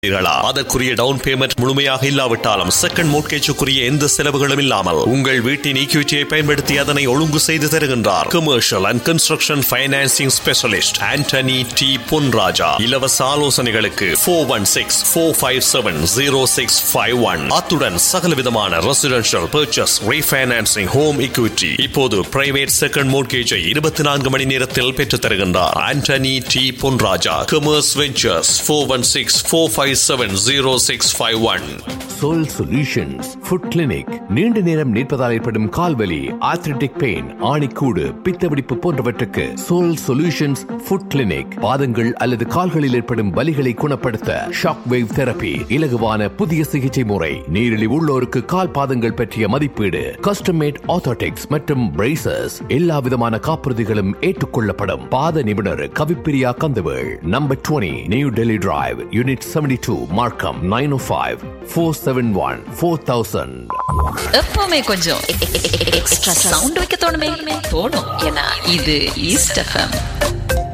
செய்கிறீர்களா? அதற்குரிய down payment முழுமையாக இல்லாவிட்டாலும் செகண்ட் மோட்கேஜுக்குரிய எந்த செலவுகளும் இல்லாமல் உங்கள் வீட்டின் ஈக்விட்டியை பயன்படுத்தி அதனை ஒழுங்கு செய்து தருகின்றார் commercial and construction financing specialist Antony T Ponraja இலவச ஆலோசனைகளுக்கு four one six four five seven zero six five one அத்துடன் சகலவிதமான residential purchase refinancing home equity இப்போது பிரைவேட் செகண்ட் மோட்கேஜை இருபத்தி நான்கு மணி நேரத்தில் பெற்றுத் தருகின்றார் Antony T Ponraja commerce ventures four one six four five seven zero six five one sole solutions foot clinic நீண்ட நேரம் நிற்பதால் ஏற்படும் கால்வலி ஆத்ரிட்டிக் பெயின் ஆணிக்கூடு பித்தவெடிப்பு போன்றவற்றுக்கு சோல் சொல்யூஷன்ஸ் ஃபுட் கிளினிக் பாதங்கள் அல்லது கால்களில் ஏற்படும் வலிகளை குணப்படுத்த ஷாக் வேவ் தெரபி இலகுவான புதிய சிகிச்சை முறை நீரிழிவு உள்ளோருக்கு கால் பாதங்கள் பற்றிய மதிப்பீடு கஸ்டமேட் ஆத்தோட்டிக்ஸ் மற்றும் பிரேசஸ் எல்லா விதமான காப்புறுதிகளும் ஏற்றுக்கொள்ளப்படும் பாத நிபுணர் Kavipriya Kandavel number 20 New Delhi drive unit 72 Markham nine O five four seven one four thousand எப்பவுமே கொஞ்சம் எக்ஸ்ட்ரா சவுண்ட் வைக்க தோணுமே தோணும் ஏன்னா இது ஈஸ்ட் எஃப்எம்